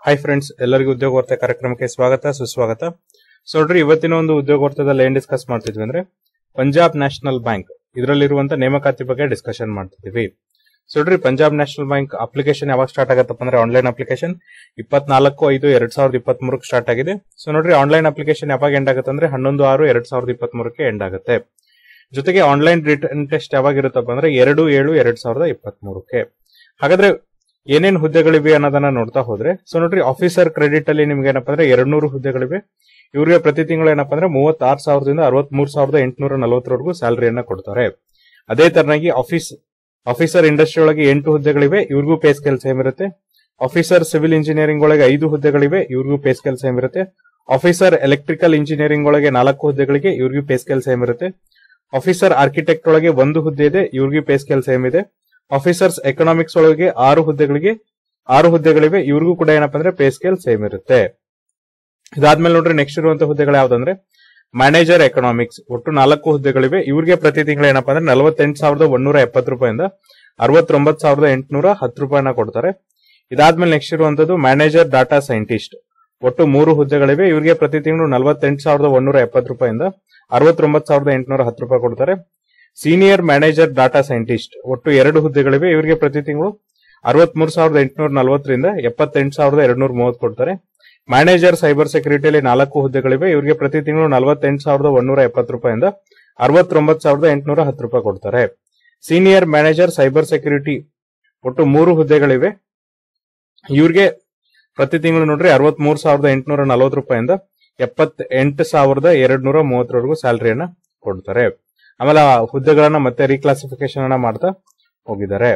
hi friends ಎಲ್ಲರಿಗೂ ಉದ್ಯೋಗ ವಾರ್ತೆ ಕಾರ್ಯಕ್ರಮಕ್ಕೆ ಸ್ವಾಗತ ಸುಸ್ವಾಗತ ಸೊ ನೋಡ್ರಿ ಇವತ್ತಿನ ಒಂದು ಉದ್ಯೋಗ ವಾರ್ತೆದಲ್ಲಿ ಏನ್ ಡಿಸ್ಕಸ್ ಮಾಡ್ತಿದ್ವಿ ಅಂದ್ರೆ ಪಂಜಾಬ್ ನ್ಯಾಷನಲ್ ಬ್ಯಾಂಕ್ ಇದರಲ್ಲಿರುವಂತ ನೇಮಕಾತಿ ಬಗ್ಗೆ ಡಿಸ್ಕಷನ್ ಮಾಡ್ತಿದ್ವಿ ಸೊ ನೋಡ್ರಿ ಪಂಜಾಬ್ ನ್ಯಾಷನಲ್ ಬ್ಯಾಂಕ್ ಅಪ್ಲಿಕೇಶನ್ ಯಾವಾಗ ಸ್ಟಾರ್ಟ್ ಆಗತ್ತಪ್ಪ ಅಂದ್ರೆ ಆನ್ಲೈನ್ ಅಪ್ಲಿಕೇಶನ್ ಇಪ್ಪತ್ನಾಲ್ಕು ಐದು ಎರಡ್ ಸಾವಿರದ ಇಪ್ಪತ್ತ್ ಮೂರಕ್ಕೆ ಸ್ಟಾರ್ಟ್ ಆಗಿದೆ ಸೊ ನೋಡ್ರಿ ಆನ್ಲೈನ್ ಅಪ್ಲಿಕೇಶನ್ ಯಾವಾಗ ಎಂಡ್ ಆಗುತ್ತೆ ಅಂದ್ರೆ ಹನ್ನೊಂದು ಆರು ಎರಡ್ ಸಾವಿರದ ಇಪ್ಪತ್ತ್ ಮೂರಕ್ಕೆ ಎಂಡ್ ಆಗುತ್ತೆ ಜೊತೆಗೆ ಆನ್ಲೈನ್ ರಿಟರ್ನ್ ಟೆಸ್ಟ್ ಯಾವಾಗ ಇರುತ್ತಪ್ಪ ಅಂದ್ರೆ ಎರಡು ಏಳು ಎರಡ್ ಸಾವಿರದ ಇಪ್ಪತ್ತ್ ಮೂರಕ್ಕೆ ಹಾಗಾದ್ರೆ ಏನೇನ್ ಹುದ್ದೆಗಳಿವೆ ಅನ್ನೋದನ್ನ ನೋಡ್ತಾ ಹೋದ್ರೆ ಸೊ ನೋಡ್ರಿ ಆಫೀಸರ್ ಕ್ರೆಡಿಟ್ ಅಲ್ಲಿ ನಿಮ್ಗೆ ಏನಪ್ಪಾ ಅಂದ್ರೆ ಎರಡ್ ನೂರು ಹುದ್ದೆಗಳಿವೆ ಇವ್ರಿಗೆ ಪ್ರತಿ ತಿಂಗಳು ಏನಪ್ಪಾ ಅಂದ್ರೆ ಮೂವತ್ತಾರು ಸಾವಿರದಿಂದ ಅರವತ್ ಮೂರು ಸಾವಿರದ ಎಂಟುನೂರ ನಲವತ್ತರವರೆಗೂ ಸ್ಯಾಲರಿಯನ್ನ ಕೊಡ್ತಾರೆ ಅದೇ ತರನಾಗಿ ಆಫೀಸ್ ಆಫೀಸರ್ ಇಂಡಸ್ಟ್ರಿ ಒಳಗೆ ಎಂಟು ಹುದ್ದೆಗಳಿವೆ ಇವ್ರಿಗೂ ಪೇ ಸ್ಕೇಲ್ ಸೇಮ್ ಇರುತ್ತೆ ಆಫೀಸರ್ ಸಿವಿಲ್ ಇಂಜಿನಿಯರಿಂಗ್ ಒಳಗೆ ಐದು ಹುದ್ದೆಗಳಿವೆ ಇವ್ರಿಗೂ ಪೇ ಸ್ಕೇಲ್ ಸೇಮ್ ಇರುತ್ತೆ ಆಫೀಸರ್ ಎಲೆಕ್ಟ್ರಿಕಲ್ ಇಂಜಿನಿಯರಿಂಗ್ ಒಳಗೆ ನಾಲ್ಕು ಹುದ್ದೆಗಳಿಗೆ ಇವ್ರಿಗೂ ಪೇ ಸ್ಕೇಲ್ ಸೇಮ್ ಇರುತ್ತೆ ಆಫೀಸರ್ ಆರ್ಕಿಟೆಕ್ಟ್ ಒಳಗೆ ಒಂದು ಹುದ್ದೆ ಇದೆ ಇವ್ರಿಗೂ ಪೇ ಸ್ಕೇಲ್ ಸೇಮ್ ಇದೆ ಆಫೀಸರ್ಸ್ ಎಕನಾಮಿಕ್ಸ್ ಒಳಗೆ ಆರು ಹುದ್ದೆಗಳಿಗೆ ಆರು ಹುದ್ದೆಗಳಿವೆ ಇವ್ರಿಗೂ ಕೂಡ ಏನಪ್ಪಾ ಅಂದ್ರೆ ಪೇ ಸ್ಕೇಲ್ ಸೇಮ್ ಇರುತ್ತೆ ಇದಾದ್ಮೇಲೆ ನೋಡ್ರಿ ನೆಕ್ಸ್ಟ್ ಇರುವಂತ ಹುದ್ದೆಗಳು ಯಾವ್ದಂದ್ರೆ ಮ್ಯಾನೇಜರ್ ಎಕನಾಮಿಕ್ಸ್ ಒಟ್ಟು ನಾಲ್ಕು ಹುದ್ದೆಗಳಿವೆ ಇವ್ರಿಗೆ ಪ್ರತಿ ತಿಂಗಳು ಏನಪ್ಪಾ ಅಂದ್ರೆ ನಲವತ್ತೆಂಟು ಸಾವಿರದ ಒಂದೂರ ಎಪ್ಪತ್ತು ರೂಪಾಯಿಂದ ಅರವತ್ತೊಂಬತ್ತು ಸಾವಿರದ ಎಂಟುನೂರ ಹತ್ತು ರೂಪಾಯಿನ ಕೊಡ್ತಾರೆ ಇದಾದ್ಮೇಲೆ ನೆಕ್ಸ್ಟ್ ಇರುವಂತದ್ದು ಮ್ಯಾನೇಜರ್ ಡಾಟಾ ಸೈಂಟಿಸ್ಟ್ ಒಟ್ಟು ಮೂರು ಹುದ್ದೆಗಳಿವೆ ಇವರಿಗೆ ಪ್ರತಿ ತಿಂಗಳು ನಲವತ್ತೆಂಟು ಸಾವಿರದ ಒಂದೂರ ಎಪ್ಪತ್ತು ರೂಪಾಯಿಂದ ಅರವತ್ತೊಂಬತ್ತು ಸಾವಿರದ ಎಂಟುನೂರ ಹತ್ತು ರೂಪಾಯಿ ಕೊಡ್ತಾರೆ ಸೀನಿಯರ್ ಮ್ಯಾನೇಜರ್ ಡಾಟಾ ಸೈಂಟಿಸ್ಟ್ ಒಟ್ಟು ಎರಡು ಹುದ್ದೆಗಳಿವೆ ಇವರಿಗೆ ಪ್ರತಿ ತಿಂಗಳು ಅರವತ್ಮೂರು ಸಾವಿರದ ಎಂಟುನೂರ ನಲವತ್ತರಿಂದ ಎಪ್ಪತ್ತೆಂಟು ಸಾವಿರದ ಎರಡ್ನೂರ ಮೂವತ್ತು ಕೊಡ್ತಾರೆ ಮ್ಯಾನೇಜರ್ ಸೈಬರ್ ಸೆಕ್ಯೂರಿಟಿಯಲ್ಲಿ ನಾಲ್ಕು ಹುದ್ದೆಗಳಿವೆ ಇವರಿಗೆ ಪ್ರತಿ ತಿಂಗಳು ನಲವತ್ತೆಂಟು ಸಾವಿರದ ಒಂದೂರ ಎಪ್ಪತ್ತು ರೂಪಾಯಿಂದ ಅರವತ್ತೊಂಬತ್ತು ಸಾವಿರದ ಎಂಟುನೂರ ಹತ್ತು ರೂಪಾಯಿ ಕೊಡ್ತಾರೆ ಸೀನಿಯರ್ ಮ್ಯಾನೇಜರ್ ಸೈಬರ್ ಸೆಕ್ಯೂರಿಟಿ ಒಟ್ಟು ಮೂರು ಹುದ್ದೆಗಳಿವೆ ಇವ್ರಿಗೆ ಪ್ರತಿ ತಿಂಗಳು ನೋಡ್ರಿ ಅರವತ್ಮೂರು ಸಾವಿರದ ಎಂಟುನೂರ ನಲವತ್ತು ರೂಪಾಯಿಂದ ಎಪ್ಪತ್ ಎಂಟು ಸಾವಿರದ ಎರಡ್ ನೂರ ಮೂವತ್ತರವರೆಗೂ ಸ್ಯಾಲರಿಯನ್ನ ಕೊಡ್ತಾರೆ ಆಮೇಲೆ ಆ ಹುದ್ದೆಗಳನ್ನ ಮತ್ತೆ ರೀಕ್ಲಾಸಿಫಿಕೇಶನ್ ಅನ್ನ ಮಾಡ್ತಾ ಹೋಗಿದ್ದಾರೆ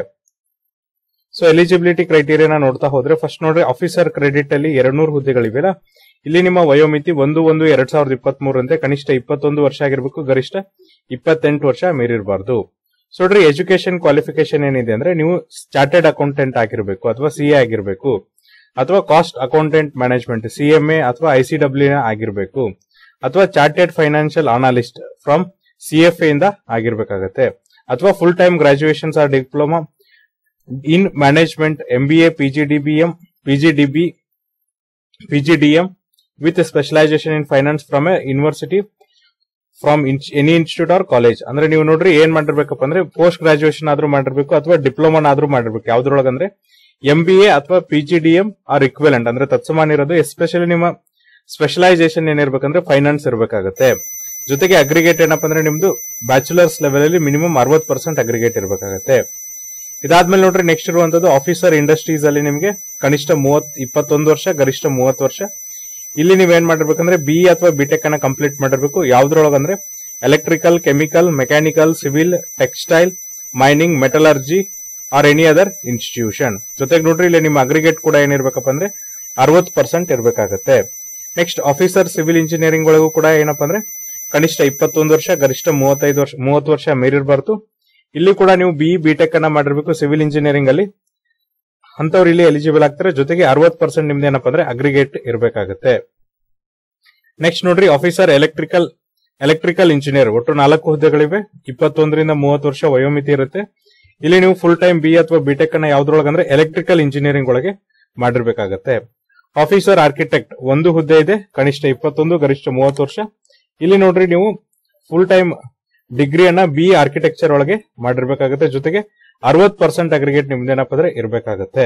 ಸೊ ಎಲಿಜಿಬಿಲಿಟಿ ಕ್ರೈಟೀರಿಯಾನ ನೋಡ್ತಾ ಹೋದ್ರೆ ಫಸ್ಟ್ ನೋಡ್ರಿ ಆಫೀಸರ್ ಕ್ರೆಡಿಟ್ ಅಲ್ಲಿ ಎರಡ್ ನೂರು ಹುದ್ದೆಗಳಿವೆಲ್ಲ ಇಲ್ಲಿ ನಿಮ್ಮ ವಯೋಮಿತಿ ಒಂದು ಒಂದು ಎರಡ್ ಸಾವಿರದ ಇಪ್ಪತ್ತ್ ಮೂರಂತೆ ಕನಿಷ್ಠ ಇಪ್ಪತ್ತೊಂದು ವರ್ಷ ಆಗಿರ್ಬೇಕು ಗರಿಷ್ಠ ಇಪ್ಪತ್ತೆಂಟು ವರ್ಷ ಮೀರಿರಬಾರ್ದು ಸೊ ನೋಡ್ರಿ ಎಜುಕೇಶನ್ ಕ್ವಾಲಿಫಿಕೇಶನ್ ಏನಿದೆ ಅಂದ್ರೆ ನೀವು ಚಾರ್ಟೆಡ್ ಅಕೌಂಟೆಂಟ್ ಆಗಿರ್ಬೇಕು ಅಥವಾ ಸಿಎ ಆಗಿರ್ಬೇಕು ಅಥವಾ ಕಾಸ್ಟ್ ಅಕೌಂಟೆಂಟ್ ಮ್ಯಾನೇಜ್ಮೆಂಟ್ ಸಿಎಂಎ ಅಥವಾ ಐಸಿಡಬ್ಲ್ಯೂ ಆಗಿರ್ಬೇಕು ಅಥವಾ chartered financial analyst from CFA ಇಂದ ಆಗಿರ್ಬೇಕಾಗತ್ತೆ ಅಥವಾ full time graduations or diploma in management MBA PGDBM PGDB PGDM with specialisation in finance from a university from any institute or college ಅಂದ್ರೆ ನೀವು ನೋಡ್ರಿ ಏನ್ ಮಾಡಿರ್ಬೇಕಪ್ಪ ಅಂದ್ರೆ ಪೋಸ್ಟ್ ಗ್ರಾಜುಯೇಷನ್ ಆದ್ರೂ ಮಾಡಿರ್ಬೇಕು ಅಥವಾ ಡಿಪ್ಲೊಮಾನ ಆದ್ರೂ ಮಾಡಿರ್ಬೇಕು ಯಾವ್ದ್ರೊಳಗಂದ್ರೆ ಎಂ ಬಿ ಎ ಅಥವಾ ಪಿಜಿಡಿಎಂ ಆರ್ ಇಕ್ವೆಲೆಂಟ್ ಅಂದ್ರೆ ತತ್ಸಮಾನ ಇರೋದು ಎಸ್ಪೆಷಲಿ ನಿಮ್ಮ ಸ್ಪೆಷಲೈಸೇಷನ್ ಏನಿರ್ಬೇಕಂದ್ರೆ ಫೈನಾನ್ಸ್ ಇರಬೇಕಾಗತ್ತೆ ಜೊತೆಗೆ ಅಗ್ರಿಗೇಟ್ ಏನಪ್ಪಾ ಅಂದ್ರೆ ನಿಮ್ದು ಬ್ಯಾಚುಲರ್ಸ್ ಲೆವೆಲ್ ಅಲ್ಲಿ ಮಿನಿಮಮ್ ಅರವತ್ ಪರ್ಸೆಂಟ್ ಅಗ್ರಿಗೇಟ್ ಇರಬೇಕಾಗತ್ತೆ ಇದಾದ್ಮೇಲೆ ನೋಡ್ರಿ ನೆಕ್ಸ್ಟ್ ಇರುವಂತದ್ದು ಆಫೀಸರ್ ಇಂಡಸ್ಟ್ರೀಸ್ ಅಲ್ಲಿ ನಿಮಗೆ ಕನಿಷ್ಠ ಮೂವತ್ ಇಪ್ಪತ್ತೊಂದು ವರ್ಷ ಗರಿಷ್ಠ ಮೂವತ್ತು ವರ್ಷ ಇಲ್ಲಿ ನೀವ್ ಏನ್ ಮಾಡಿರ್ಬೇಕಂದ್ರೆ ಬಿ ಅಥವಾ ಬಿಟೆಕ್ ಅನ್ನ ಕಂಪ್ಲೀಟ್ ಮಾಡಿರ್ಬೇಕು ಯಾವ್ದ್ರೊಳಗಂದ್ರೆ electrical chemical mechanical civil textile mining metallurgy or any other institution ಜೊತೆಗೆ ನೋಡ್ರಿ ಇಲ್ಲಿ ನಿಮ್ಮ ಅಗ್ರಿಗೇಟ್ ಕೂಡ ಏನಿರ್ಬೇಕಪ್ಪ ಅಂದ್ರೆ ಅರವತ್ ಪರ್ಸೆಂಟ್ ಇರಬೇಕಾಗತ್ತೆ ನೆಕ್ಸ್ಟ್ ಆಫೀಸರ್ ಸಿವಿಲ್ ಇಂಜಿನಿಯರಿಂಗ್ ಒಳಗೂ ಕೂಡ ಏನಪ್ಪಾ ಅಂದ್ರೆ ಕನಿಷ್ಠ ಇಪ್ಪತ್ತೊಂದು ವರ್ಷ ಗರಿಷ್ಠ ಮೂವತ್ತೈದು ವರ್ಷ ಮೂವತ್ತು ವರ್ಷ ಮೀರಿರಬಾರ್ದು ಇಲ್ಲಿ ಕೂಡ ನೀವು ಬಿ ಬಿಟೆಕ್ ಅನ್ನ ಮಾಡಿರ್ಬೇಕು ಸಿವಿಲ್ ಇಂಜಿನಿಯರಿಂಗ್ ಅಲ್ಲಿ ಅಂತವ್ರು ಇಲ್ಲಿ ಎಲಿಜಿಬಲ್ ಆಗ್ತಾರೆ ಜೊತೆಗೆ ಅರವತ್ ಪರ್ಸೆಂಟ್ ನಿಮ್ದು ಏನಪ್ಪಾ ಅಂದ್ರೆ ಅಗ್ರಿಗೇಟ್ ಇರಬೇಕಾಗುತ್ತೆ ನೆಕ್ಸ್ಟ್ ನೋಡ್ರಿ ಆಫೀಸರ್ ಎಲೆಕ್ಟ್ರಿಕಲ್ ಎಲೆಕ್ಟ್ರಿಕಲ್ ಇಂಜಿನಿಯರ್ ಒಟ್ಟು ನಾಲ್ಕು ಹುದ್ದೆಗಳಿವೆ ಇಪ್ಪತ್ತೊಂದರಿಂದ ಮೂವತ್ತು ವರ್ಷ ವಯೋಮಿತಿ ಇರುತ್ತೆ ಇಲ್ಲಿ ನೀವು ಫುಲ್ ಟೈಮ್ ಬಿ ಅಥವಾ ಬಿಟೆಕ್ ಅನ್ನ ಯಾವ್ದ್ರೊಳಗಂದ್ರೆ ಎಲೆಕ್ಟ್ರಿಕಲ್ ಇಂಜಿನಿಯರಿಂಗ್ ಒಳಗೆ ಮಾಡಿರ್ಬೇಕಾಗತ್ತೆ ಆಫೀಸರ್ ಆರ್ಕಿಟೆಕ್ಟ್ ಒಂದು ಹುದ್ದೆ ಇದೆ ಕನಿಷ್ಠ ಇಪ್ಪತ್ತೊಂದು ಗರಿಷ್ಠ ಮೂವತ್ತು ವರ್ಷ ಇಲ್ಲಿ ನೋಡ್ರಿ ನೀವು ಫುಲ್ ಟೈಮ್ ಡಿಗ್ರಿಯನ್ನ ಬಿ ಆರ್ಕಿಟೆಕ್ಚರ್ ಒಳಗೆ ಮಾಡಿರ್ಬೇಕಾಗತ್ತೆ ಜೊತೆಗೆ ಅರವತ್ ಪರ್ಸೆಂಟ್ ಅಗ್ರಿಗೇಟ್ ನಿಮ್ದೇನಪ್ಪ ಅಂದ್ರೆ ಇರಬೇಕಾಗತ್ತೆ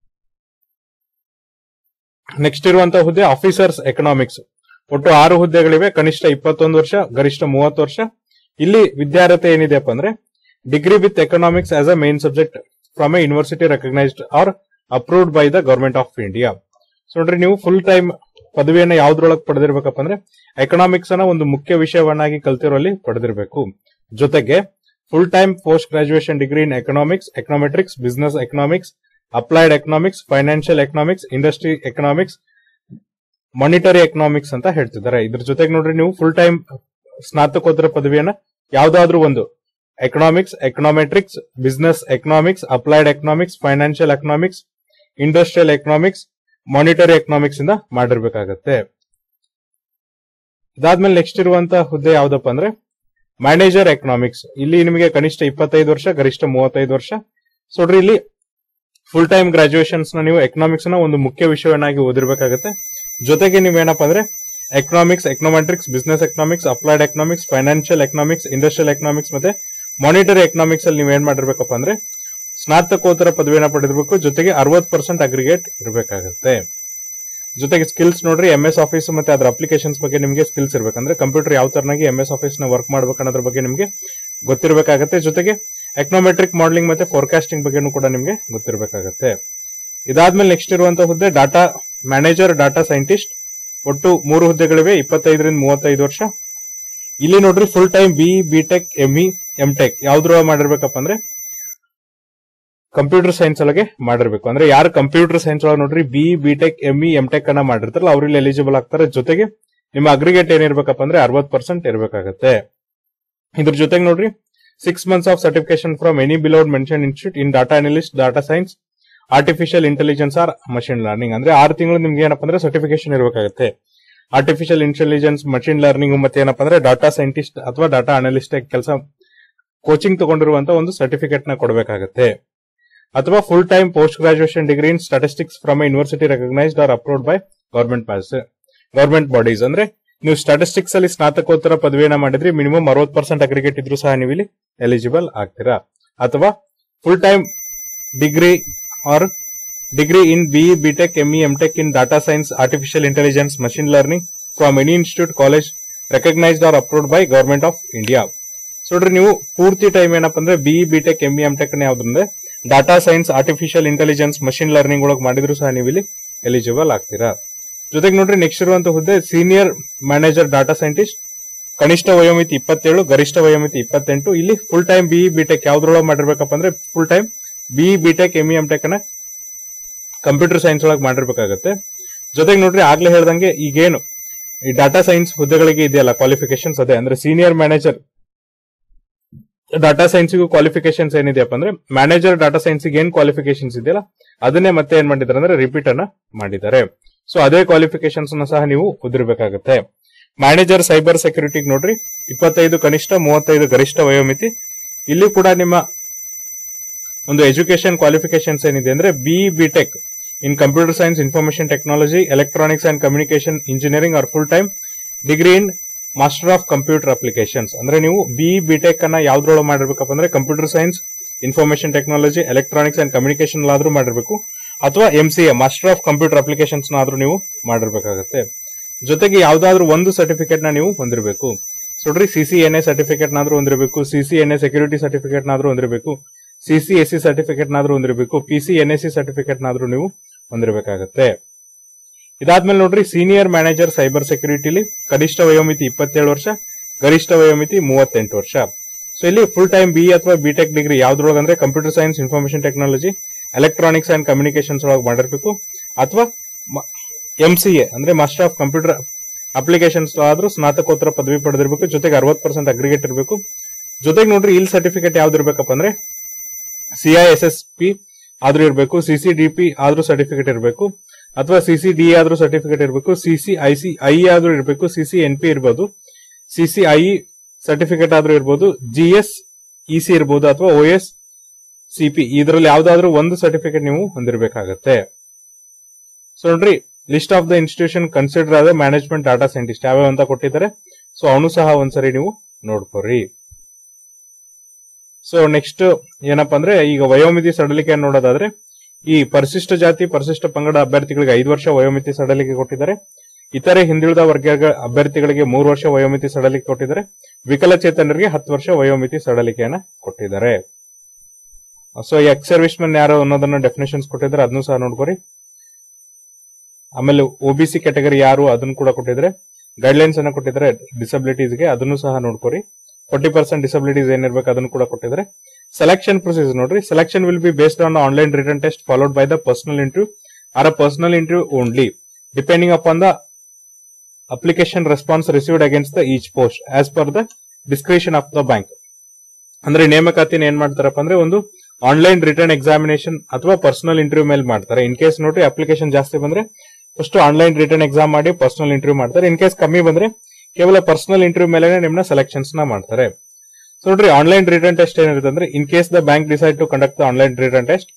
ನೆಕ್ಸ್ಟ್ ಇರುವಂತಹ ಹುದ್ದೆ ಆಫೀಸರ್ಸ್ ಎಕನಾಮಿಕ್ಸ್ ಒಟ್ಟು ಆರು ಹುದ್ದೆಗಳಿವೆ ಕನಿಷ್ಠ ಇಪ್ಪತ್ತೊಂದು ವರ್ಷ ಗರಿಷ್ಠ ಮೂವತ್ತು ವರ್ಷ ಇಲ್ಲಿ ವಿದ್ಯಾರ್ಹತೆ ಏನಿದೆಯಪ್ಪ ಅಂದ್ರೆ degree with economics as a main subject from a university recognised or approved by the government of India so ನೋಡ್ರಿ ನೀವು ಫುಲ್ ಟೈಮ್ ಪದವಿಯನ್ನ ಯಾವ್ದ್ರೊಳಗೆ ಪಡೆದಿರ್ಬೇಕಪ್ಪ ಅಂದ್ರೆ ಎಕನಾಮಿಕ್ಸ್ ಅನ್ನ ಒಂದು ಮುಖ್ಯ ವಿಷಯವನ್ನಾಗಿ ಕಲ್ತಿರೋಲ್ಲಿ ಪಡೆದಿರಬೇಕು ಜೊತೆಗೆ full time post graduation degree in economics econometrics business economics applied economics financial economics industry economics monetary economics ಅಂತ ಹೇಳ್ತಿದ್ದಾರೆ ಇದ್ರ ಜೊತೆಗೆ ನೋಡ್ರಿ ನೀವು ಫುಲ್ ಟೈಮ್ ಸ್ನಾತಕೋತ್ತರ ಪದವಿಯನ್ನ ಯಾವ್ದಾದ್ರೂ ಒಂದು economics econometrics business economics applied economics financial economics industrial economics monetary economics ಇಂದ ಮಾಡಿರ್ಬೇಕಾಗತ್ತೆ ಇದಾದ್ಮೇಲೆ ನೆಕ್ಸ್ಟ್ ಇರುವಂತ ಹುದ್ದೆ ಯಾವ್ದಪ್ಪ ಅಂದ್ರೆ ಮ್ಯಾನೇಜರ್ ಎಕನಾಮಿಕ್ಸ್ ಇಲ್ಲಿ ನಿಮಗೆ ಕನಿಷ್ಠ ಇಪ್ಪತ್ತೈದು ವರ್ಷ ಗರಿಷ್ಠ ಮೂವತ್ತೈದು ವರ್ಷ ಸೊ ನೋಡ್ರಿ ಇಲ್ಲಿ ಫುಲ್ ಟೈಮ್ ಗ್ರಾಜುಯೇಷನ್ಸ್ ನ ನೀವು ಎಕನಾಮಿಕ್ಸ್ ನ ಒಂದು ಮುಖ್ಯ ವಿಷಯವನ್ನಾಗಿ ಓದಿರ್ಬೇಕಾಗುತ್ತೆ ಜೊತೆಗೆ ನೀವೇನಪ್ಪ ಅಂದ್ರೆ economics econometrics business economics applied economics financial economics industrial economics ಮತ್ತೆ ಮಾನಿಟರಿ ಎಕನಾಮಿಕ್ಸ್ ಅಲ್ಲಿ ನೀವೇನ್ ಮಾಡಿರ್ಬೇಕಪ್ಪ ಅಂದ್ರೆ ಸ್ನಾತಕೋತ್ತರ ಪದವಿಯನ್ನ ಪಡೆದಿರಬೇಕು ಜೊತೆಗೆ ಅರವತ್ ಪರ್ಸೆಂಟ್ ಅಗ್ರಿಗೇಟ್ ಇರಬೇಕಾಗುತ್ತೆ ಜೊತೆಗೆ ಸ್ಕಿಲ್ಸ್ ನೋಡ್ರಿ ಎಂ ಎಸ್ ಆಫೀಸ್ ಮತ್ತೆ ಅದ್ರ ಅಪ್ಲಿಕೇಶನ್ಸ್ ಬಗ್ಗೆ ನಿಮಗೆ ಸ್ಕಿಲ್ಸ್ ಇರ್ಬೇಕಂದ್ರೆ ಕಂಪ್ಯೂಟರ್ ಯಾವ ತರನಾಗಿ ಎಂ ಎಸ್ ಆಫೀಸ್ ನ ವರ್ಕ್ ಮಾಡ್ಬೇಕು ಅನ್ನೋದ್ರ ಬಗ್ಗೆ ನಿಮಗೆ ಗೊತ್ತಿರಬೇಕಾಗತ್ತೆ ಜೊತೆಗೆ ಎಕನಾಮೆಟ್ರಿಕ್ ಮಾಡಲಿಂಗ್ ಮತ್ತೆ ಫೋರ್ಕಾಸ್ಟಿಂಗ್ ಬಗ್ಗೆನೂ ಕೂಡ ನಿಮಗೆ ಗೊತ್ತಿರಬೇಕಾಗತ್ತೆ ಇದಾದ್ಮೇಲೆ ನೆಕ್ಸ್ಟ್ ಇರುವಂತಹ ಹುದ್ದೆ ಡಾಟಾ ಮ್ಯಾನೇಜರ್ ಡಾಟಾ ಸೈಂಟಿಸ್ಟ್ ಒಟ್ಟು ಮೂರು ಹುದ್ದೆಗಳಿವೆ ಇಪ್ಪತ್ತೈದರಿಂದ ಮೂವತ್ತೈದು ವರ್ಷ ಇಲ್ಲಿ ನೋಡ್ರಿ full time B B Tech ME M tech ಯಾವ್ದ್ರ ಮಾಡಿರ್ಬೇಕಪ್ಪ ಅಂದ್ರೆ ಕಂಪ್ಯೂಟರ್ ಸೈನ್ಸ್ ಒಳಗೆ ಮಾಡಿರ್ಬೇಕು ಅಂದ್ರೆ ಯಾರು ಕಂಪ್ಯೂಟರ್ ಸೈನ್ಸ್ ಒಳಗೆ ನೋಡ್ರಿ B B Tech ME M tech ಅನ್ನ ಮಾಡಿರ್ತಾರಲ್ಲ ಅವ್ರಲ್ಲಿ ಎಲಿಜಿಬಲ್ ಆಗ್ತಾರೆ ಜೊತೆಗೆ ನಿಮ್ಮ ಅಗ್ರಿಗೇಟ್ ಏನಿರ್ಬೇಕಪ್ಪ ಅಂದ್ರೆ ಅರವತ್ ಪರ್ಸೆಂಟ್ ಇರಬೇಕಾಗತ್ತೆ ಇದ್ರ ಜೊತೆಗೆ ನೋಡ್ರಿ six months of certification from any below mentioned institute in data analyst data science artificial intelligence or machine learning ಅಂದ್ರೆ ಆರು ತಿಂಗಳು ನಿಮ್ಗೆ ಏನಪ್ಪ ಅಂದ್ರೆ ಸರ್ಟಿಫಿಕೇಶನ್ ಇರಬೇಕಾಗುತ್ತೆ ಆರ್ಟಿಫಿಷಿಯಲ್ ಇಂಟೆಲಿಜೆನ್ಸ್ ಮಷಿನ್ ಲರ್ನಿಂಗ್ ಮತ್ತೆ ಏನಪ್ಪ ಅಂದ್ರೆ ಡಾಟಾ ಸೈಂಟಿಸ್ಟ್ ಅಥವಾ ಡಾಟಾ ಅನಲಿಸ್ಟ್ ಕೆಲಸ ಕೋಚಿಂಗ್ ತಗೊಂಡಿರುವಂತ ಒಂದು ಸರ್ಟಿಫಿಕೇಟ್ ನ ಕೊಡಬೇಕಾಗುತ್ತೆ ಅಥವಾ full time post graduation degree in statistics from university recognised or approved by government pass government bodies ಅಂದ್ರೆ ನೀವು ಸ್ಟಾಟಿಸ್ಟಿಕ್ಸ್ ಅಲ್ಲಿ ಸ್ನಾತಕೋತ್ತರ ಪದವಿಯನ್ನ ಮಾಡಿದ್ರಿ ಮಿನಿಮಮ್ ಅರವತ್ ಪರ್ಸೆಂಟ್ ಅಗ್ರಿಗೇಟ್ ಇದ್ರು ಸಹ ನೀವು ಇಲ್ಲಿ ಎಲಿಜಿಬಲ್ ಆಗ್ತೀರಾ ಅಥವಾ full time degree or degree in B B Tech ME M Tech in data science artificial intelligence machine learning from any institute college recognised or approved by government of India so ನೋಡ್ರಿ ನೀವು ಪೂರ್ತಿ time ಏನಪ್ಪ ಅಂದ್ರೆ B B Tech ME M Tech ಯಾವ್ದಂದ್ರೆ data science artificial intelligence machine learning ಒಳಗೆ ಮಾಡಿದ್ರು ಸಹ ನೀವು ಇಲ್ಲಿ ಎಲಿಜಿಬಲ್ ಆಗ್ತೀರಾ ಜೊತೆಗೆ ನೋಡ್ರಿ ನೆಕ್ಸ್ಟ್ ಇರುವಂತ ಹುದ್ದೆ ಸೀನಿಯರ್ ಮ್ಯಾನೇಜರ್ ಡಾಟಾ ಸೈಂಟಿಸ್ಟ್ ಕನಿಷ್ಠ ವಯೋಮಿತಿ ಇಪ್ಪತ್ತೇಳು ಗರಿಷ್ಠ ವಯೋಮಿತಿ ಇಪ್ಪತ್ತೆಂಟು ಇಲ್ಲಿ ಫುಲ್ ಟೈಮ್ ಬಿ ಬಿಟೆಕ್ ಯಾವ್ದ್ರೊಳಗೆ ಮಾಡಿರ್ಬೇಕಪ್ಪ ಅಂದ್ರೆ full time B B Tech ME M Tech ಅನ್ನ ಕಂಪ್ಯೂಟರ್ ಸೈನ್ಸ್ ಒಳಗೆ ಮಾಡಿರ್ಬೇಕಾಗತ್ತೆ ಜೊತೆಗೆ ನೋಡ್ರಿ ಆಗ್ಲೇ ಹೇಳ್ದಂಗೆ ಈಗೇನು ಈ ಡಾಟಾ ಸೈನ್ಸ್ ಹುದ್ದೆಗಳಿಗೆ ಇದೆಯಲ್ಲ ಕ್ವಾಲಿಫಿಕೇಶನ್ಸ್ ಅದೇ ಅಂದ್ರೆ ಸೀನಿಯರ್ ಮ್ಯಾನೇಜರ್ ಡಾಟಾ ಸೈನ್ಸ್ಗೂ ಕ್ವಾಲಿಫಿಕೇಶನ್ಸ್ ಏನಿದೆಯಪ್ಪ ಅಂದ್ರೆ ಮ್ಯಾನೇಜರ್ ಡಾಟಾ ಸೈನ್ಸ್ ಏನ್ ಕ್ವಾಲಿಫಿಕೇಶನ್ಸ್ ಇದೆಯಲ್ಲ ಅದನ್ನೇ ಮತ್ತೆ ಏನ್ ಮಾಡಿದ್ದಾರೆ ಅಂದ್ರೆ ರಿಪೀಟ್ ಅನ್ನ ಮಾಡಿದ್ದಾರೆ ಸೊ ಅದೇ ಕ್ವಾಲಿಫಿಕೇಶನ್ಸ್ ಸಹ ನೀವು ಓದಿರ್ಬೇಕಾಗತ್ತೆ ಮ್ಯಾನೇಜರ್ ಸೈಬರ್ ಸೆಕ್ಯೂರಿಟಿ ನೋಡ್ರಿ ಇಪ್ಪತ್ತೈದು ಕನಿಷ್ಠ ಮೂವತ್ತೈದು ಗರಿಷ್ಠ ವಯೋಮಿತಿ ಇಲ್ಲಿ ಕೂಡ ನಿಮ್ಮ ಒಂದು ಎಜುಕೇಶನ್ ಕ್ವಾಲಿಫಿಕೇಶನ್ಸ್ ಏನಿದೆ ಅಂದ್ರೆ B B Tech in computer science information technology electronics and communication engineering or full time degree in master of computer applications ಅಂದ್ರೆ ನೀವು ಬಿ ಬಿಟೆಕ್ ಅನ್ನ ಯಾವ್ದ್ರೊಳಗೆ ಮಾಡಿರ್ಬೇಕಪ್ಪ ಅಂದ್ರೆ computer science information technology electronics and communication ಆದ್ರೂ ಮಾಡಿರ್ಬೇಕು ಅಥವಾ M C A master of computer applications ಆದ್ರೂ ನೀವು ಮಾಡಿರ್ಬೇಕಾಗತ್ತೆ ಜೊತೆಗೆ ಯಾವ್ದಾದ್ರು ಒಂದು ಸರ್ಟಿಫಿಕೇಟ್ ನ ನೀವು ಹೊಂದಿರಬೇಕು ನೋಡ್ರಿ ಸಿಸಿ ಎನ್ ಎ ಸರ್ಟಿಫಿಕೇಟ್ ನಾದ್ರೂ ಹೊಂದಿರಬೇಕು CC N A security certificate ನಾದ್ರೂ ಹೊಂದಿರಬೇಕು ಸಿಸಿ ಎಸ್ ಸಿ ಸರ್ಟಿಫಿಕೇಟ್ ನಾದ್ರೂ ಹೊಂದಿರಬೇಕು P C N S C certificate ನಾದ್ರೂ ನೀವು ಹೊಂದಿರಬೇಕಾಗತ್ತೆ ಇದಾದ್ಮೇಲೆ ನೋಡ್ರಿ ಸೀನಿಯರ್ ಮ್ಯಾನೇಜರ್ ಸೈಬರ್ ಸೆಕ್ಯೂರಿಟಿಲಿ ಕನಿಷ್ಠ ವಯೋಮಿತಿ ಇಪ್ಪತ್ತೇಳು ವರ್ಷ ಗರಿಷ್ಠ ವಯೋಮಿತಿ ಮೂವತ್ತೆಂಟು ವರ್ಷ ಸೊ ಇಲ್ಲಿ ಫುಲ್ ಟೈಮ್ ಬಿ ಅಥವಾ ಬಿಟೆಕ್ ಡಿಗ್ರಿ ಯಾವ್ದ್ರೊಳಗೆ ಅಂದ್ರೆ computer science information technology electronics and communications ಒಳಗೆ ಮಾಡಿರ್ಬೇಕು ಅಥವಾ ಎಂ ಸಿ ಎ ಅಂದ್ರೆ ಮಾಸ್ಟರ್ ಆಫ್ ಕಂಪ್ಯೂಟರ್ ಅಪ್ಲಿಕೇಶನ್ಸ್ ಆದ್ರೂ ಸ್ನಾತಕೋತ್ತರ ಪದವಿ ಪಡೆದಿರ್ಬೇಕು ಜೊತೆಗೆ ಅರವತ್ ಪರ್ಸೆಂಟ್ ಅಗ್ರಿಗೇಟ್ ಇರಬೇಕು ಜೊತೆಗೆ ನೋಡ್ರಿ ಇಲ್ಲಿ ಸರ್ಟಿಫಿಕೇಟ್ ಯಾವ್ದು ಇರ್ಬೇಕಪ್ಪ ಅಂದ್ರೆ ಸಿಐ ಎಸ್ ಎಸ್ ಪಿ ಆದ್ರೂ ಇರಬೇಕು ಸಿಸಿ ಡಿ ಪಿ ಆದ್ರೂ ಸರ್ಟಿಫಿಕೇಟ್ ಇರಬೇಕು ಅಥವಾ ಸಿಸಿ ಡಿ ಆದ್ರೂ ಸರ್ಟಿಫಿಕೇಟ್ ಇರಬೇಕು ಸಿಸಿ ಐ ಸಿ ಐ ಆದ್ರೂ ಇರಬೇಕು ಸಿಸಿ ಎನ್ ಪಿ ಇರ್ಬೋದು ಸಿಸಿ ಐ ಸರ್ಟಿಫಿಕೇಟ್ ಆದ್ರೂ ಇರ್ಬೋದು ಜಿ ಎಸ್ ಇ ಸಿ ಇರ್ಬೋದು ಅಥವಾ ಓ ಎಸ್ ಸಿ ಪಿ ಇದರಲ್ಲಿ ಯಾವ್ದಾದ್ರು ಒಂದು ಸರ್ಟಿಫಿಕೇಟ್ ನೀವು ಹೊಂದಿರಬೇಕಾಗತ್ತೆ ಸೊ ನೋಡ್ರಿ list of the institution consider ಆದ ಮ್ಯಾನೇಜ್ಮೆಂಟ್ ಡಾಟಾ ಸೈಂಟಿಸ್ಟ್ ಯಾವ್ಯಾವ ಅಂತ ಕೊಟ್ಟಿದ್ದಾರೆ ಸೊ ಅವನು ಸಹ ಒಂದ್ಸರಿ ನೀವು ನೋಡ್ಕೊರಿ ಸೊ ನೆಕ್ಸ್ಟ್ ಏನಪ್ಪಾ ಅಂದ್ರೆ ಈಗ ವಯೋಮಿತಿ ಸಡಲಿಕೆ ನೋಡೋದಾದ್ರೆ ಈ ಪರಿಶಿಷ್ಟ ಜಾತಿ ಪರಿಶಿಷ್ಟ ಪಂಗಡ ಅಭ್ಯರ್ಥಿಗಳಿಗೆ ಐದು ವರ್ಷ ವಯೋಮಿತಿ ಸಡಲಿಕೆ ಕೊಟ್ಟಿದ್ದಾರೆ ಇತರೆ ಹಿಂದುಳಿದ ವರ್ಗ ಅಭ್ಯರ್ಥಿಗಳಿಗೆ ಮೂರು ವರ್ಷ ವಯೋಮಿತಿ ಸಡಲಿಕೆ ಕೊಟ್ಟಿದ್ದಾರೆ ವಿಕಲಚೇತನರಿಗೆ ಹತ್ತು ವರ್ಷ ವಯೋಮಿತಿ ಸಡಲಿಕೆಯನ್ನ ಕೊಟ್ಟಿದ್ದಾರೆ ಸೊ ಎಕ್ಸ್ ಸರ್ವಿಸ್ ಮೆನ್ ಯಾರು ಅನ್ನೋದನ್ನ ಡೆಫಿನೇಷನ್ಸ್ ಕೊಟ್ಟಿದ್ದಾರೆ ಅದನ್ನು ಸಹ ನೋಡ್ಕೊರಿ ಆಮೇಲೆ ಒಬಿಸಿ ಕ್ಯಾಟಗರಿ ಯಾರು ಅದನ್ನು ಕೂಡ ಕೊಟ್ಟಿದ್ದಾರೆ ಗೈಡ್ಲೈನ್ಸ್ ಅನ್ನ ಕೊಟ್ಟಿದ್ದಾರೆ ಡಿಸಬಿಲಿಟೀಸ್ಗೆ ಅದನ್ನು ಸಹ ನೋಡ್ಕೊರಿ ಫೋರ್ಟಿ ಪರ್ಸೆಂಟ್ ಡಿಸಬಿಲಿಟೀಸ್ ಏನಿರ್ಬೇಕು ಅದನ್ನು ಕೂಡ ಕೊಟ್ಟಿದ್ದಾರೆ ಸೆಲೆಕ್ಷನ್ ಪ್ರೊಸೀಸ್ ನೋಡ್ರಿ selection will be based on online written test followed by the personal interview or a personal interview only depending upon the application response received against the each post as per the description of the bank ಅಂದ್ರೆ ನೇಮಕಾತಿನ ಏನ್ ಮಾಡ್ತಾರಪ್ಪ ಅಂದ್ರೆ ಒಂದು online written examination ಅಥವಾ personal interview ಮೇಲೆ ಮಾಡ್ತಾರೆ in case ನೋಡ್ರಿ ಅಪ್ಲಿಕೇಶನ್ ಜಾಸ್ತಿ ಬಂದ್ರೆ ಫಸ್ಟ್ ಆನ್ಲೈನ್ ರಿಟರ್ನ್ ಎಕ್ಸಾಮ್ ಮಾಡಿ ಪರ್ಸನಲ್ ಇಂಟರ್ವ್ಯೂ ಮಾಡ್ತಾರೆ ಇನ್ ಕೇಸ್ ಕಮ್ಮಿ ಬಂದ್ರೆ ಕೇವಲ ಪರ್ಸನಲ್ ಇಂಟರ್ವ್ಯೂ ಮೇಲೆ ನಿಮ್ನ ಸೆಲೆಕ್ಷನ್ಸ್ ನ ಮಾಡ್ತಾರೆ ಸೊ ನೋಡ್ರಿ ಆನ್ಲೈನ್ ರಿಟರ್ನ್ ಟೆಸ್ಟ್ ಏನಿರುತ್ತೆ ಅಂದ್ರೆ in case the bank decide to conduct the online written test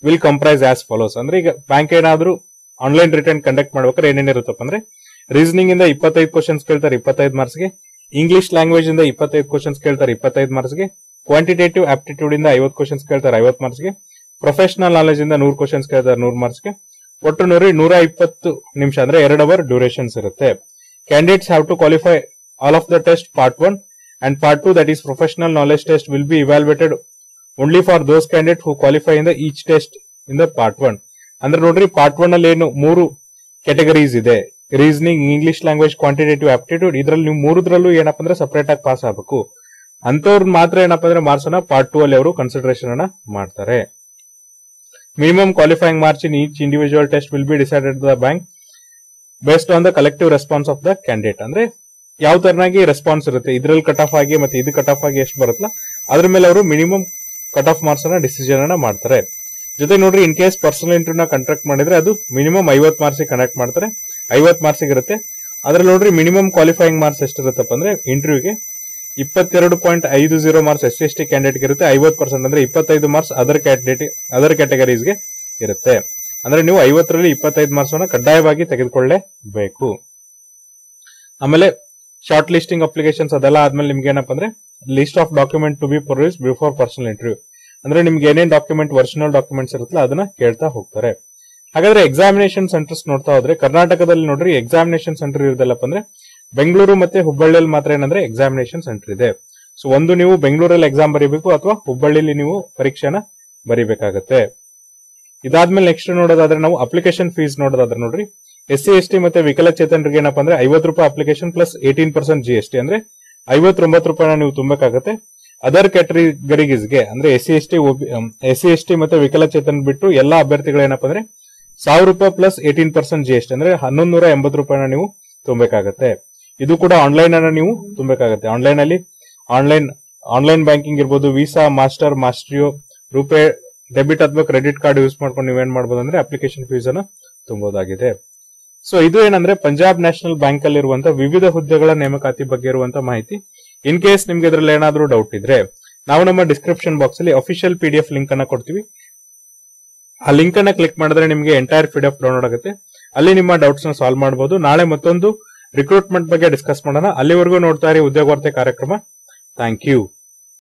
will comprise as follows ಅಂದ್ರೆ ಈಗ ಬ್ಯಾಂಕ್ ಏನಾದ್ರೂ ಆನ್ಲೈನ್ ರಿಟರ್ನ್ ಕಂಡಕ್ಟ್ ಮಾಡ್ಬೇಕಾದ್ರೆ ಏನೇನಿರುತ್ತಪ್ಪ ಅಂದ್ರೆ ರೀಸನಿಂಗ್ ಇಂದ ಇಪ್ಪತ್ತೈದು ಕ್ವಶನ್ಸ್ ಕೇಳ್ತಾರೆ ಇಪ್ಪತ್ತೈದು ಮಾರ್ಕ್ಸ್ಗೆ ಇಂಗ್ಲಿಷ್ ಲ್ಯಾಂಗ್ವೇಜ್ ಇಂದ ಇಪ್ಪತ್ತೈದು ಕ್ವಶನ್ಸ್ ಕೇಳ್ತಾರೆ ಇಪ್ಪತ್ತೈದು ಮಾರ್ಕ್ಸ್ಗೆ ಕ್ವಾಂಟಿಟೇಟಿವ್ ಆಪ್ಟಿಟ್ಯೂಡ್ ಇಂದ ಐವತ್ತು ಕ್ವಶನ್ಸ್ ಕೇಳ್ತಾರೆ ಐವತ್ತು ಮಾರ್ಕ್ಸ್ಗೆ ಪ್ರೊಫೆಷನಲ್ ನಾಲೆಜ್ ಇಂದ ನೂರು ಕ್ವಶನ್ಸ್ ಕೇಳ್ತಾರೆ ನೂರು ಮಾರ್ಕ್ಸ್ಗೆ ಒಟ್ಟು ನೂರಿ ನೂರ ಇಪ್ಪತ್ತು ನಿಮಿಷ ಅಂದ್ರೆ ಎರಡು ಅವರ್ ಡ್ಯೂರೇಷನ್ಸ್ ಇರುತ್ತೆ candidates have to qualify all of the test part one and part two that is professional knowledge test will be evaluated only for those candidate who qualify in the each test in the part one ಅಂದ್ರೆ ನೋಡ್ರಿ part one ಅಲ್ಲಿ ಏನು ಮೂರು categories ಇದೆ reasoning English language quantitative aptitude ಇದ್ರಲ್ಲಿ ನೀವು ಮೂರದ್ರಲ್ಲೂ ಏನಪ್ಪ ಅಂದ್ರೆ ಸಪರೇಟ್ ಆಗಿ ಪಾಸ್ ಆಗಬೇಕು ಅಂತವ್ರು ಮಾತ್ರ ಏನಪ್ಪ ಅಂದ್ರೆ ಮಾರ್ಕ್ಸ್ ಅನ್ನ ಪಾರ್ಟ್ ಟೂ ಅಲ್ಲಿ ಅವರು ಕನ್ಸಿಡರೇಷನ್ ಅನ್ನ ಮಾಡ್ತಾರೆ minimum qualifying marks in each individual test will be decided the bank based on the collective response of the candidate ಅಂದ್ರೆ ಯಾವ ತರನಾಗಿ ರೆಸ್ಪಾನ್ಸ್ ಇರುತ್ತೆ ಇದ್ರಲ್ಲಿ ಕಟ್ ಆಫ್ ಆಗಿ ಮತ್ತೆ ಇದು ಕಟ್ ಆಫ್ ಆಗಿ ಎಷ್ಟು ಬರುತ್ತಲ್ಲ ಅದ್ರ ಮೇಲೆ ಅವರು ಮಿನಿಮಮ್ ಕಟ್ ಆಫ್ ಮಾರ್ಕ್ಸ್ ಅನ್ನ ಡಿಸಿಷನ್ ಅನ್ನ ಮಾಡ್ತಾರೆ ಜೊತೆ ನೋಡ್ರಿ ಇನ್ ಕೇಸ್ ಪರ್ಸನಲ್ ಇಂಟರ್ವ್ಯೂ ನ ಕಂಡಕ್ಟ್ ಮಾಡಿದ್ರೆ ಅದು ಮಿನಿಮಮ್ ಐವತ್ ಮಾರ್ಕ್ಸ್ ಕಂಡಕ್ಟ್ ಮಾಡ್ತಾರೆ ಐವತ್ ಮಾರ್ಕ್ಸ್ ಇರುತ್ತೆ ಅದ್ರಲ್ಲಿ ನೋಡ್ರಿ ಮಿನಿಮಮ್ ಕ್ವಾಲಿಫೈಯಿಂಗ್ ಮಾರ್ಕ್ಸ್ ಎಷ್ಟಿರುತ್ತಪ್ಪ ಅಂದ್ರೆ ಇಂಟರ್ವ್ಯೂಗೆ ಇಪ್ಪತ್ತೆರಡು ಪಾಯಿಂಟ್ ಐದು zero marks S S T candidate ಇರುತ್ತೆ ಐವತ್ ಪರ್ಸೆಂಟ್ ಅಂದ್ರೆ ಇಪ್ಪತ್ತೈದು ಮಾರ್ಕ್ಸ್ ಅದರ್ ಕ್ಯಾಂಡಿಡೇಟ್ ಅದರ್ ಕ್ಯಾಟಗರೀಸ್ಗೆ ಇರುತ್ತೆ ಅಂದ್ರೆ ನೀವು ಐವತ್ತರಲ್ಲಿ ಇಪ್ಪತ್ತೈದು ಮಾರ್ಕ್ಸ್ ಅನ್ನ ಕಡ್ಡಾಯವಾಗಿ ತೆಗೆದುಕೊಳ್ಳಲೇಬೇಕು ಆಮೇಲೆ ಶಾರ್ಟ್ ಲಿಸ್ಟಿಂಗ್ ಅಪ್ಲಿಕೇಶನ್ಸ್ ಅದೆಲ್ಲ ಆದ್ಮೇಲೆ ನಿಮ್ಗೆ ಏನಪ್ಪ ಅಂದ್ರೆ list of document to be produce before personal interview ಅಂದ್ರೆ ನಿಮ್ಗೆ ಏನೇನ್ ಡಾಕ್ಯುಮೆಂಟ್ ಒರಿಜಿನಲ್ ಡಾಕ್ಯುಮೆಂಟ್ಸ್ ಇರುತ್ತಲ್ಲ ಅದನ್ನ ಕೇಳ್ತಾ ಹೋಗ್ತಾರೆ ಹಾಗಾದ್ರೆ ಎಕ್ಸಾಮಿನೇಷನ್ ಸೆಂಟರ್ಸ್ ನೋಡ್ತಾ ಹೋದ್ರೆ ಕರ್ನಾಟಕದಲ್ಲಿ ನೋಡ್ರಿ ಎಕ್ಸಾಮಿನೇಷನ್ ಸೆಂಟರ್ ಇರೋದಲ್ಲಪ್ಪ ಅಂದ್ರೆ ಬೆಂಗಳೂರು ಮತ್ತೆ ಹುಬ್ಬಳ್ಳಿಯಲ್ಲಿ ಮಾತ್ರ ಏನಂದ್ರೆ ಎಕ್ಸಾಮಿನೇಷನ್ ಸೆಂಟರ್ ಇದೆ ಸೊ ಒಂದು ನೀವು ಬೆಂಗಳೂರಲ್ಲಿ ಎಕ್ಸಾಮ್ ಬರೀಬೇಕು ಅಥವಾ ಹುಬ್ಬಳ್ಳಿಲಿ ನೀವು ಪರೀಕ್ಷೆನ ಬರೀಬೇಕಾಗತ್ತೆ ಇದಾದ್ಮೇಲೆ ನೆಕ್ಸ್ಟ್ ನೋಡೋದಾದ್ರೆ ನಾವು ಅಪ್ಲಿಕೇಶನ್ ಫೀಸ್ ನೋಡೋದಾದ್ರೆ ನೋಡ್ರಿ ಎಸ್ ಸಿ ಎಸ್ ಟಿ ಮತ್ತೆ ವಿಕಲಚೇತನರಿಗೆ ಏನಪ್ಪಾ ಅಂದ್ರೆ ಐವತ್ತು ರೂಪಾಯಿ application plus eighteen percent G S T ಅಂದ್ರೆ ಐವತ್ತೊಂಬತ್ತು ರೂಪಾಯಿನ ನೀವು ತುಂಬಬೇಕಾಗತ್ತೆ ಅದರ್ ಕ್ಯಾಟಗರೀಸ್ಗೆ ಅಂದ್ರೆ S C S T S C S T ಮತ್ತೆ ವಿಕಲಚೇತನ ಬಿಟ್ಟು ಎಲ್ಲಾ ಅಭ್ಯರ್ಥಿಗಳು ಏನಪ್ಪಾ ಅಂದ್ರೆ ಸಾವಿರ ರೂಪಾಯಿ plus eighteen percent G S T ಅಂದ್ರೆ ಹನ್ನೊಂದು ನೂರ ಎಂಬತ್ತು ರೂಪಾಯಿನ ನೀವು ತುಂಬಬೇಕಾಗತ್ತೆ ಇದು ಕೂಡ ಆನ್ಲೈನ್ ಅನ್ನ ನೀವು ತುಂಬಬೇಕಾಗತ್ತೆ ಆನ್ಲೈನ್ ಅಲ್ಲಿ ಆನ್ಲೈನ್ ಆನ್ಲೈನ್ ಬ್ಯಾಂಕಿಂಗ್ ಇರ್ಬೋದು Visa Master Maestro RuPay debit ಅಥವಾ ಕ್ರೆಡಿಟ್ ಕಾರ್ಡ್ ಯೂಸ್ ಮಾಡ್ಕೊಂಡು ನೀವೇನ್ ಮಾಡಬಹುದು ಅಂದ್ರೆ ಅಪ್ಲಿಕೇಶನ್ ಫೀಸ್ ಅನ್ನ ತುಂಬಬಹುದಾಗಿದೆ ಸೊ ಇದು ಏನಂದ್ರೆ ಪಂಜಾಬ್ ನ್ಯಾಷನಲ್ ಬ್ಯಾಂಕ್ ಅಲ್ಲಿ ಇರುವಂತಹ ವಿವಿಧ ಹುದ್ದೆಗಳ ನೇಮಕಾತಿ ಬಗ್ಗೆ ಇರುವಂತಹ ಮಾಹಿತಿ ಇನ್ ಕೇಸ್ ನಿಮ್ಗೆ ಇದ್ರಲ್ಲಿ ಏನಾದ್ರೂ ಡೌಟ್ ಇದ್ರೆ ನಾವು ನಮ್ಮ ಡಿಸ್ಕ್ರಿಪ್ಷನ್ ಬಾಕ್ಸ್ ಅಲ್ಲಿ official P D F link ಅನ್ನ ಕೊಡ್ತೀವಿ ಆ ಲಿಂಕ್ ಅನ್ನ ಕ್ಲಿಕ್ ಮಾಡಿದ್ರೆ ನಿಮಗೆ entire P D F download ಆಗುತ್ತೆ ಅಲ್ಲಿ ನಿಮ್ಮ ಡೌಟ್ಸ್ ನ ಸಾಲ್ವ್ ಮಾಡಬಹುದು ನಾಳೆ ಮತ್ತೊಂದು ರಿಕ್ರೂಟ್ಮೆಂಟ್ ಬಗ್ಗೆ ಡಿಸ್ಕಸ್ ಮಾಡೋಣ ಅಲ್ಲಿವರೆಗೂ ನೋಡ್ತಾ ಇರಿ ಉದ್ಯೋಗ ವಾರ್ತೆ ಕಾರ್ಯಕ್ರಮ ಥ್ಯಾಂಕ್ ಯು